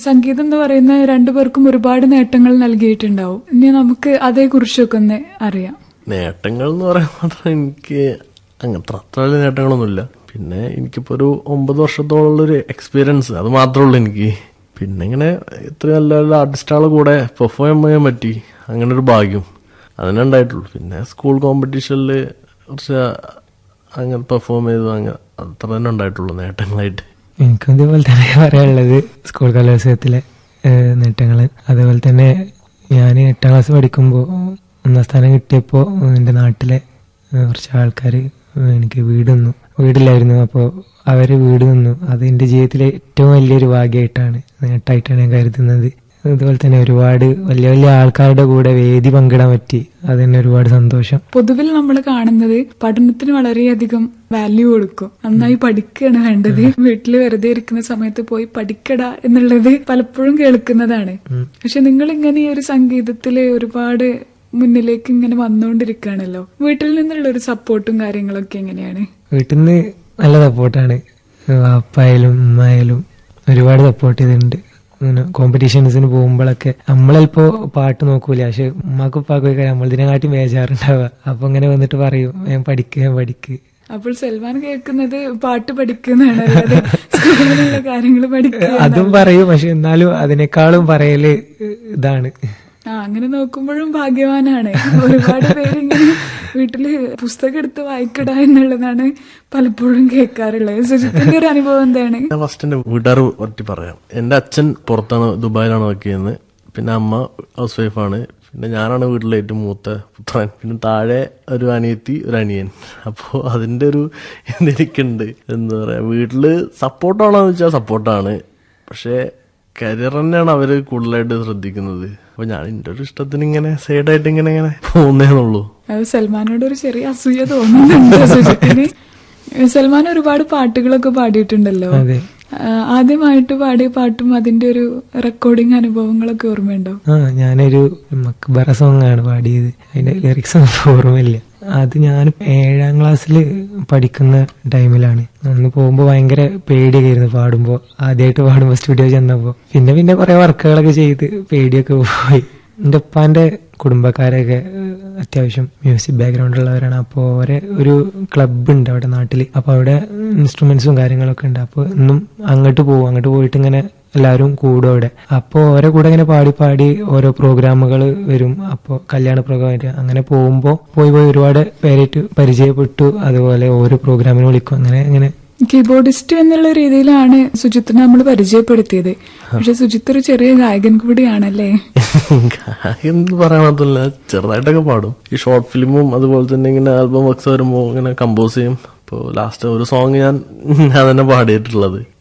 സംഗീതം എന്ന് പറയുന്ന രണ്ടുപേർക്കും ഒരുപാട് നേട്ടങ്ങൾ നൽകിയിട്ടുണ്ടാവും ഇനി നമുക്ക് അതേക്കുറിച്ചൊക്കെ ഒന്ന് അറിയാം നേട്ടങ്ങൾ എന്ന് പറയാൻ മാത്രം എനിക്ക് അങ്ങനത്തെ അത്ര വലിയ നേട്ടങ്ങളൊന്നുമില്ല പിന്നെ എനിക്കിപ്പോ ഒരു ഒമ്പത് വർഷത്തോളം ഒരു എക്സ്പീരിയൻസ് അത് മാത്രമേ ഉള്ളൂ എനിക്ക് പിന്നെ ഇങ്ങനെ ഇത്ര നല്ല നല്ല ആർട്ടിസ്റ്റുകളെ കൂടെ പെർഫോം ചെയ്യാൻ പറ്റി അങ്ങനെ ഒരു ഭാഗ്യം അതിനെ ഉണ്ടായിട്ടുള്ളൂ പിന്നെ സ്കൂൾ കോമ്പറ്റീഷനിൽ കുറച്ച് അങ്ങനെ പെർഫോം ചെയ്തു അങ്ങനെ അത്ര തന്നെ ഉണ്ടായിട്ടുള്ളൂ നേട്ടങ്ങളായിട്ട് എനിക്കും ഇതുപോലെ തന്നെ പറയാനുള്ളത് സ്കൂൾ കലോത്സവത്തിലെ ഏഹ്, നേട്ടങ്ങള് അതുപോലെ തന്നെ ഞാൻ എട്ടാം ക്ലാസ് പഠിക്കുമ്പോൾ ഒന്നാം സ്ഥാനം കിട്ടിയപ്പോൾ എൻ്റെ നാട്ടിലെ ഏഹ്, കുറച്ച് ആൾക്കാർ എനിക്ക് വീട് തന്നു വീടില്ലായിരുന്നു അപ്പോൾ അവര് വീട് തന്നു അത് എൻ്റെ ജീവിതത്തിലെ ഏറ്റവും വലിയൊരു ഭാഗ്യമായിട്ടാണ് നേട്ടമായിട്ടാണ് ഞാൻ കരുതുന്നത് അതുപോലെ തന്നെ ഒരുപാട് വലിയ വലിയ ആൾക്കാരുടെ കൂടെ വേദി പങ്കിടാൻ പറ്റി അത് തന്നെ ഒരുപാട് സന്തോഷം പൊതുവിൽ നമ്മൾ കാണുന്നത് പഠനത്തിന് വളരെയധികം വാല്യൂ കൊടുക്കും നന്നായി പഠിക്കുകയാണ് വേണ്ടത് വീട്ടിൽ വെറുതെ ഇരിക്കുന്ന സമയത്ത് പോയി പഠിക്കട എന്നുള്ളത് പലപ്പോഴും കേൾക്കുന്നതാണ് പക്ഷെ നിങ്ങൾ ഇങ്ങനെ ഈ ഒരു സംഗീതത്തില് ഒരുപാട് മുന്നിലേക്ക് ഇങ്ങനെ വന്നുകൊണ്ടിരിക്കുകയാണല്ലോ വീട്ടിൽ നിന്നുള്ള ഒരു സപ്പോർട്ടും കാര്യങ്ങളൊക്കെ എങ്ങനെയാണ് വീട്ടിൽ നിന്ന് നല്ല സപ്പോർട്ടാണ് വാപ്പായാലും ഉമ്മായാലും ഒരുപാട് സപ്പോർട്ട് ചെയ്തിട്ടുണ്ട് അങ്ങനെ കോമ്പറ്റീഷൻസിന് പോകുമ്പോഴൊക്കെ നമ്മളെൽപ്പോ പാട്ട് നോക്കൂല പക്ഷെ ഉമ്മാക്കും ഉപ്പാക്കൊക്കെ നമ്മളിതിനെക്കാട്ടി ബേജാറുണ്ടാവുക അപ്പൊ ഇങ്ങനെ വന്നിട്ട് പറയും ഞാൻ പഠിക്കുക ഞാൻ പഠിക്ക് അപ്പോൾ സൽമാൻ കേൾക്കുന്നത് പാട്ട് പഠിക്കുന്നതാണ് അല്ലാതെ സ്കൂളിലുള്ള കാര്യങ്ങൾ പഠിക്കുക അതും പറയും പക്ഷെ എന്നാലും അതിനേക്കാളും പറയല് ഇതാണ് ആ അങ്ങനെ നോക്കുമ്പോഴും ഭാഗ്യവാനാണ് ഒരുപാട് പേരിങ്ങനെ വീട്ടില് പുസ്തകം എടുത്ത് വായിക്കട എന്നുള്ളതാണ് പലപ്പോഴും കേൾക്കാറുള്ളത് സുജിത്തിന്റെ ഒരു അനുഭവം എന്താണ് ഞാൻ ഫസ്റ്റ് എന്റെ വീട്ടുകാർ പറ്റി പറയാം എന്റെ അച്ഛൻ പുറത്താണ് ദുബായിലാണ് വർക്ക് ചെയ്യുന്നത് പിന്നെ അമ്മ ഹൗസ് വൈഫാണ് പിന്നെ ഞാനാണ് വീട്ടിലെ ഏറ്റവും മൂത്ത പുത്രൻ പിന്നെ താഴെ ഒരു അനിയത്തി ഒരു അനിയൻ അപ്പോൾ അതിന്റെ ഒരു ഇതെനിക്കുണ്ട് എന്താ പറയാ വീട്ടില് സപ്പോർട്ടാണോ എന്ന് വെച്ചാൽ സപ്പോർട്ടാണ് പക്ഷേ കരിയർ തന്നെയാണ് അവര് കൂടുതലായിട്ട് ശ്രദ്ധിക്കുന്നത് അപ്പൊ ഞാൻ എന്റെ ഒരു ഇഷ്ടത്തിന് ഇങ്ങനെ സൈഡായിട്ട് ഇങ്ങനെ ഇങ്ങനെ പോകുന്നേന്നുള്ളൂ അത് സൽമാനോട് ഒരു ചെറിയ അസൂയ തോന്നുന്നുണ്ട് സുജിത്തിന് സൽമാൻ ഒരുപാട് പാട്ടുകളൊക്കെ പാടിയിട്ടുണ്ടല്ലോ അതെ ആ, ആദ്യമായിട്ട് പാടിയ പാട്ടും അതിന്റെ ഒരു റെക്കോർഡിംഗ് അനുഭവങ്ങളൊക്കെ ഓർമ്മയുണ്ടോ ആ ഞാനൊരു മക്ബറ സോങ് ആണ് പാടിയത് അതിന്റെ ലിറിക്സ് ഒന്നും ഓർമ്മയില്ല അത് ഞാൻ ഏഴാം ക്ലാസ്സിൽ പഠിക്കുന്ന ടൈമിലാണ് അന്ന് പോകുമ്പോൾ ഭയങ്കര പേടിയൊക്കെ ആയിരുന്നു പാടുമ്പോൾ ആദ്യമായിട്ട് പാടുമ്പോൾ സ്റ്റുഡിയോ ചെന്നപ്പോൾ പിന്നെ പിന്നെ കുറെ വർക്കുകളൊക്കെ ചെയ്ത് പേടിയൊക്കെ പോയി എൻ്റെ ഉപ്പാന്റെ കുടുംബക്കാരൊക്കെ ഏഹ്, അത്യാവശ്യം മ്യൂസിക് ബാക്ക്ഗ്രൗണ്ട് ഉള്ളവരാണ് അപ്പോൾ അവരെ ഒരു ക്ലബ്ബ് ഉണ്ട് അവിടെ നാട്ടിൽ അപ്പോൾ അവിടെ ഇൻസ്ട്രുമെന്റ്സും കാര്യങ്ങളൊക്കെ ഉണ്ട് അപ്പോൾ ഇന്നും അങ്ങോട്ട് പോകും അങ്ങോട്ട് പോയിട്ട് ഇങ്ങനെ എല്ലാവരും കൂടും അവിടെ അപ്പോൾ ഓരോ കൂടെ ഇങ്ങനെ പാടി പാടി ഓരോ പ്രോഗ്രാമുകൾ വരും അപ്പോൾ കല്യാണ പ്രോഗ്രാം വരും അങ്ങനെ പോകുമ്പോൾ പോയി പോയി ഒരുപാട് പേരായിട്ട് പരിചയപ്പെട്ടു അതുപോലെ ഓരോ പ്രോഗ്രാമിന് വിളിക്കും അങ്ങനെ അങ്ങനെ കീബോർഡിസ്റ്റ് എന്നുള്ള രീതിയിലാണ് സുജിത്തിനെ നമ്മൾ പരിചയപ്പെടുത്തിയത് പക്ഷെ സുജിത്ത് ഒരു ചെറിയ ഗായകൻ കൂടിയാണല്ലേ എന്ത് പറയാൻ മാത്രമല്ല ചെറുതായിട്ടൊക്കെ പാടും ഈ ഷോർട്ട് ഫിലിമും അതുപോലെ തന്നെ ഇങ്ങനെ ആൽബം വർക്ക്സ് വരുമ്പോൾ ഇങ്ങനെ കമ്പോസ് ചെയ്യും ഇപ്പോൾ ലാസ്റ്റ് ഒരു സോങ് ഞാൻ ഞാൻ തന്നെ പാടിയിട്ടുള്ളത്